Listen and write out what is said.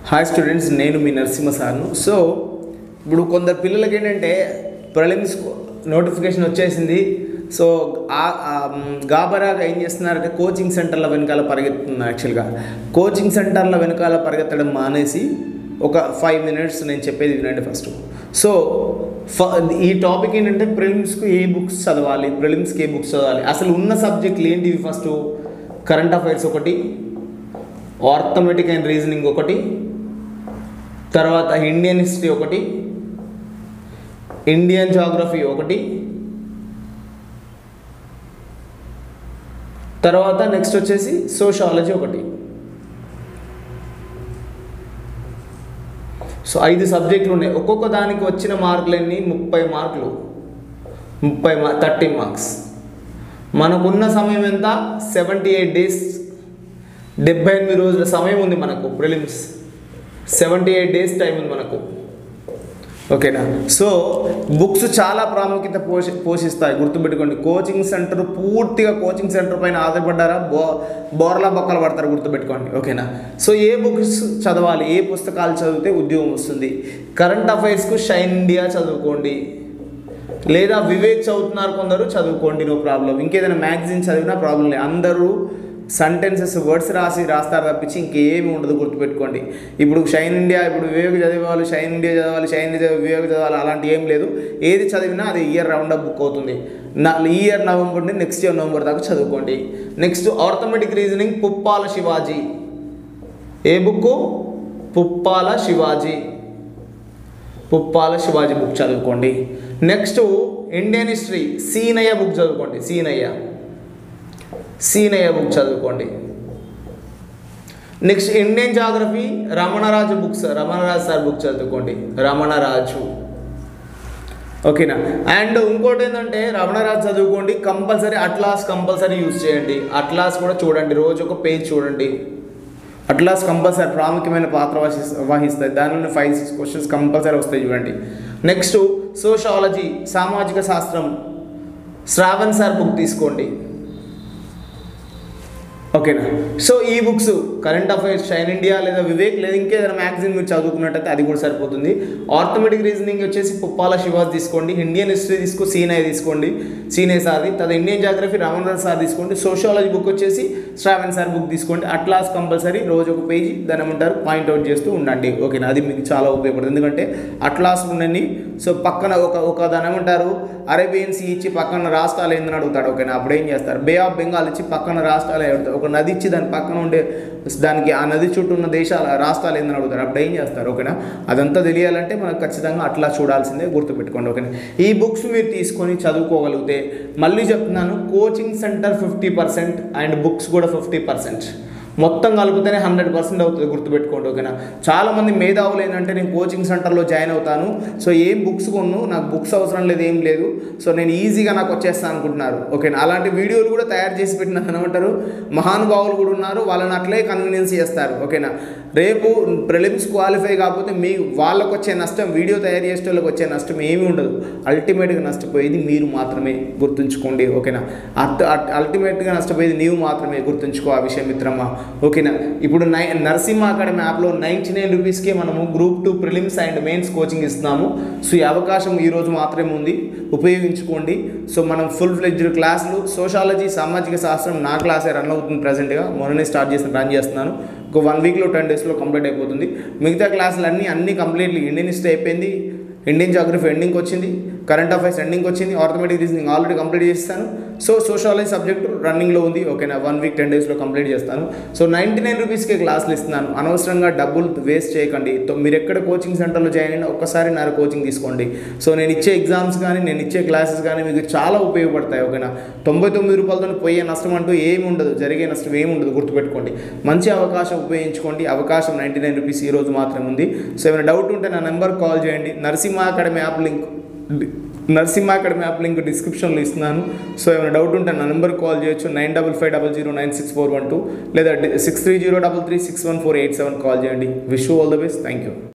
hi students నేను మీ Narasimha సార్ను so ఇప్పుడు కొందరు పిల్లలకి ఏంటంటే ప్రిలిమ్స్ నోటిఫికేషన్ వచ్చేసింది సో ఆ- ఆ, మ్, గాబరాగా ఏం చేస్తున్నారంటే కోచింగ్ సెంటర్ల వెనకాల పరిగెత్తుతున్నారు యాక్చువల్గా కోచింగ్ సెంటర్ల వెనకాల పరిగెత్తడం మానేసి ఒక ఫైవ్ మినిట్స్ నేను చెప్పేది వినండి ఫస్ట్ సో ఫ- ఈ టాపిక్ ఏంటంటే ప్రిలిమ్స్కు ఏ బుక్స్ చదవాలి ప్రిలిమ్స్కి ఏ బుక్స్ చదవాలి అసలు ఉన్న సబ్జెక్టులు ఏంటివి ఫస్ట్ కరెంట్ అఫైర్స్ ఒకటి ఆర్థమెటిక్ అండ్ రీజనింగ్ ఒకటి తర్వాత ఇండియన్ హిస్టరీ ఒకటి ఇండియన్ జాగ్రఫీ ఒకటి తర్వాత నెక్స్ట్ వచ్చేసి సోషాలజీ ఒకటి సో ఐదు సబ్జెక్టులు ఉన్నాయి ఒక్కొక్క దానికి వచ్చిన మార్కులన్నీ ముప్పై మార్కులు ముప్పై మా థర్టీ మార్క్స్ మనకున్న సమయం ఎంత సెవెంటీ ఎయిట్ డేస్ డెబ్బై ఎనిమిది రోజుల సమయం ఉంది మనకు prelims seventy eight days time ఉంది మనకు ఓకేనా సో బుక్స్ చాలా ప్రాముఖ్యత పోషి పోషిస్తాయి గుర్తుపెట్టుకోండి కోచింగ్ సెంటర్ పూర్తిగా కోచింగ్ సెంటర్ పైన ఆధారపడ్డారా బో బోర్లా బొక్కలు పడతారు గుర్తుపెట్టుకోండి ఓకేనా సో ఏ బుక్స్ చదవాలి ఏ పుస్తకాలు చదివితే ఉద్యోగం వస్తుంది కరెంట్ అఫైర్స్కు షైన్ ఇండియా చదువుకోండి లేదా వివేక్ చదువుతున్నారు కొందరు చదువుకోండి నో ప్రాబ్లం ఇంకేదైనా మ్యాగజైన్ చదివినా ప్రాబ్లం లేదు అందరూ సెంటెన్సెస్ వర్డ్స్ రాసి రాస్తారు తప్పించి ఇంకేమీ ఉండదు గుర్తుపెట్టుకోండి ఇప్పుడు షైన్ ఇండియా ఇప్పుడు వివేక్ చదివాలి షైన్ ఇండియా చదవాలి షైన్ ఇండియా వివేక్ చదవాలి అలాంటి ఏం లేదు ఏది చదివినా అది ఇయర్ రౌండ్ అప్ బుక్ అవుతుంది నా ఈ ఇయర్ నవంబర్ నుండి నెక్స్ట్ ఇయర్ నవంబర్ దాకా చదువుకోండి next arithmetic reasoning Puppala Shivaji A book Puppala Shivaji Puppala Shivaji book చదువుకోండి next Indian history Seenaiah book చదువుకోండి సీనయ్య సీనయ్య బుక్ చదువుకోండి next Indian geography Ramanaraju books Ramanaraju sir book చదువుకోండి రమణరాజు ఓకేనా అండ్ ఇంకోటి ఏంటంటే రమణరాజు చదువుకోండి కంపల్సరీ అట్లాస్ కంపల్సరీ యూజ్ చేయండి అట్లాస్ కూడా చూడండి రోజు ఒక పేజ్ చూడండి అట్లాస్ కంపల్సరీ ప్రాముఖ్యమైన పాత్ర వహి వహిస్తాయి దానిలో ఫైవ్ సిక్స్ క్వశ్చన్స్ కంపల్సరీ వస్తాయి చూడండి నెక్స్ట్ సోషాలజీ సామాజిక శాస్త్రం శ్రావణ్ సార్ బుక్ తీసుకోండి ఓకేనా సో ఈ books current affairs Shine India లేదా వివేక్ లేదా ఇంకేదైనా మ్యాగజైన్ మీరు చదువుకున్నట్టయితే అది కూడా సరిపోతుంది ఆర్థమెటిక్ రీజనింగ్ వచ్చేసి పుప్పాల శివాజ్ తీసుకోండి ఇండియన్ హిస్టరీ తీసుకో సీనయ్య తీసుకోండి సీనయ్య సార్ది తర్వాత ఇండియన్ జాగ్రఫీ రమణరాజ్ సార్ తీసుకోండి సోషాలజీ బుక్ వచ్చేసి శ్రావణ్ సార్ బుక్ తీసుకోండి అట్లాస్ కంపల్సరీ రోజు ఒక పేజీ దాని ఏమంటారు పాయింట్అవుట్ చేస్తూ ఉండండి ఓకేనా అది మీకు చాలా ఉపయోగపడుతుంది ఎందుకంటే అట్లాస్ ఉండని సో పక్కన ఒక ఒక దాని ఏమంటారు అరేబియన్ సీ ఇచ్చి పక్కన రాష్ట్రాలు ఏందని అడుగుతాడు ఓకేనా అప్పుడు ఏం చేస్తారు బే ఆఫ్ బెంగాల్ ఇచ్చి పక్కన రాష్ట్రాలు అడుగుతారు ఒక నది ఇచ్చి దాని పక్కన ఉండే దానికి ఆ నది చుట్టూ ఉన్న దేశాల రాష్ట్రాలు ఏందని అడుగుతారు అప్పుడు ఏం చేస్తారు ఓకేనా అదంతా తెలియాలంటే మనకు ఖచ్చితంగా అట్లా చూడాల్సిందే గుర్తుపెట్టుకోండి ఓకేనా ఈ బుక్స్ మీరు తీసుకొని చదువుకోగలిగితే మళ్ళీ చెప్తున్నాను coaching centre fifty percent and books కూడా ఫిఫ్టీ పర్సెంట్ మొత్తం కలిపితేనే హండ్రెడ్ పర్సెంట్ అవుతుంది గుర్తుపెట్టుకోండి ఓకేనా చాలామంది మేధావులు ఏంటంటే నేను కోచింగ్ సెంటర్లో జాయిన్ అవుతాను సో ఏం బుక్స్ కొను నాకు బుక్స్ అవసరం లేదు ఏం లేదు సో నేను ఈజీగా నాకు వచ్చేస్తాను అనుకుంటున్నారు ఓకేనా అలాంటి వీడియోలు కూడా తయారు చేసి పెట్టిన ఏమంటారు మహానుభావులు కూడా ఉన్నారు వాళ్ళని అట్లే కన్వీనియన్స్ చేస్తారు ఓకేనా రేపు ప్రిలిమ్స్ క్వాలిఫై కాకపోతే మీ వాళ్ళకు వచ్చే నష్టం వీడియో తయారు చేసే వాళ్ళకి వచ్చే నష్టం ఏమీ ఉండదు అల్టిమేట్గా నష్టపోయేది మీరు మాత్రమే గుర్తుంచుకోండి ఓకేనా అట్ అల్టిమేట్గా నష్టపోయేది నీవు మాత్రమే గుర్తుంచుకో ఆ విషయం మిత్రమా ఓకేనా ఇప్పుడు నై నరసింహ అకాడమీ యాప్లో నైంటీ నైన్ రూపీస్కే మనము group two prelims and mains coaching ఇస్తున్నాము సో ఈ అవకాశం ఈ రోజు మాత్రమే ఉంది ఉపయోగించుకోండి సో మనం ఫుల్ ఫ్లెడ్జ్డ్ క్లాసులు సోషాలజీ సామాజిక శాస్త్రం నా క్లాసే రన్ అవుతుంది ప్రజెంట్గా మొన్ననే స్టార్ట్ చేసి రన్ చేస్తున్నాను ఒక వన్ వీక్లో టెన్ డేస్లో కంప్లీట్ అయిపోతుంది మిగతా క్లాసులు అన్నీ అన్నీ కంప్లీట్లీ ఇండియన్ హిస్టరీ అయిపోయింది ఇండియన్ జాగ్రఫీ ఎండింగ్ వచ్చింది కరెంట్ అఫైర్స్ ఎండింగ్ వచ్చింది ఆర్థమెటిక్ రీజనింగ్ ఆల్రెడీ కంప్లీట్ చేస్తాను సో సోషాలజీ సబ్జెక్ట్ రన్నింగ్లో ఉంది ఓకేనా వన్ వీక్ టెన్ డేస్లో కంప్లీట్ చేస్తాను సో నైంటీ నైన్ రూపీస్కి క్లాసులు ఇస్తున్నాను అనవసరంగా డబ్బులు వేస్ట్ చేయకండి తో మీరు ఎక్కడ కోచింగ్ సెంటర్లో జాయిన్ అయినా ఒక్కసారి నా కోచింగ్ తీసుకోండి సో నేను ఇచ్చే ఎగ్జామ్స్ కానీ నేను ఇచ్చే క్లాసెస్ కానీ మీకు చాలా ఉపయోగపడతాయి ఓకేనా తొంభై తొమ్మిది రూపాయలతో పోయే నష్టం అంటూ ఏమి ఉండదు జరిగే నష్టం ఏమి ఉండదు గుర్తుపెట్టుకోండి మంచి అవకాశం ఉపయోగించుకోండి అవకాశం నైంటీ నైన్ రూపీస్ ఈ రోజు మాత్రమే ఉంది సో ఏమైనా డౌట్ ఉంటే నా నెంబర్ కాల్ చేయండి Narasimha academy app link Narasimha academy app link డిస్క్రిప్షన్లో ఇస్తున్నాను సో ఏమైనా డౌట్ ఉంటే నా నెంబర్ కాల్ చేయొచ్చు nine double five double zero nine six four one two లేదా six three zero double three six one four eight seven call చేయండి wish all the best thank you